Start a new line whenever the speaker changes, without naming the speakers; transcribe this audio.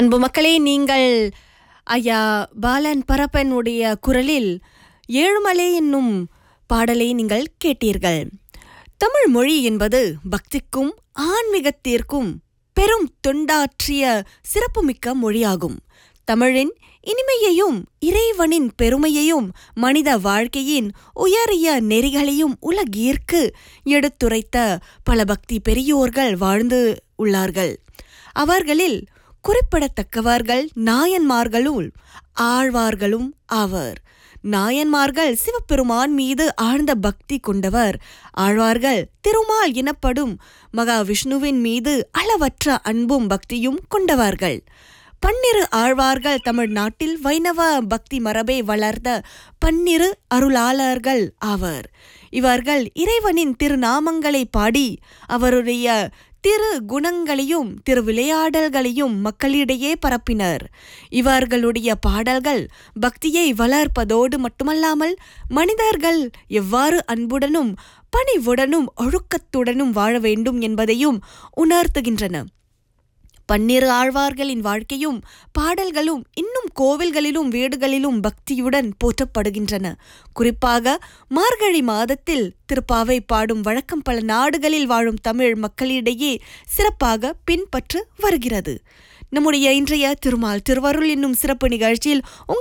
அன்பு மக்களே நீங்கள் ஐயா பாலன் பரப்பனுடைய குரலில் ஏழுமலை என்னும் பாடலை நீங்கள் கேட்டீர்கள் தமிழ் மொழி என்பது பக்திக்கும் ஆன்மீகத்திற்கும் பெரும் தொண்டாற்றிய சிறப்புமிக்க மொழியாகும் தமிழின் இனிமையையும் இறைவனின் பெருமையையும் மனித வாழ்க்கையின் உயரிய நெறிகளையும் உலகிற்கு எடுத்துரைத்த பல பக்தி பெரியோர்கள் வாழ்ந்து உள்ளார்கள் அவர்களில் குறிப்பிடத்தக்கவர்கள் நாயன்மார்களுள் ஆழ்வார்களும் ஆவர் நாயன்மார்கள் சிவபெருமான் மீது ஆழ்ந்த பக்தி கொண்டவர் ஆழ்வார்கள் திருமால் எனப்படும் மகாவிஷ்ணுவின் மீது அளவற்ற அன்பும் பக்தியும் கொண்டவர்கள் பன்னிரு ஆழ்வார்கள் தமிழ்நாட்டில் வைணவ பக்தி மரபை வளர்ந்த பன்னிரு அருளாளர்கள் ஆவர் இவர்கள் இறைவனின் திருநாமங்களை பாடி அவருடைய திரு குணங்களையும் திரு விளையாடல்களையும் மக்களிடையே பரப்பினர் இவர்களுடைய பாடல்கள் பக்தியை வளர்ப்பதோடு மட்டுமல்லாமல் மனிதர்கள் எவ்வாறு அன்புடனும் பணிவுடனும் ஒழுக்கத்துடனும் வாழ வேண்டும் என்பதையும் உணர்த்துகின்றன பன்னிரு ஆழ்வார்களின் வாழ்க்கையும் பாடல்களும் இன்னும் கோவில்களிலும் வீடுகளிலும் பக்தியுடன் போற்றப்படுகின்றன குறிப்பாக மார்கழி மாதத்தில் திருப்பாவை பாடும் வழக்கம் பல நாடுகளில் வாழும் தமிழ் மக்களிடையே சிறப்பாக பின்பற்று வருகிறது நம்முடைய இன்றைய திருமால் திருவருள் என்னும் சிறப்பு நிகழ்ச்சியில்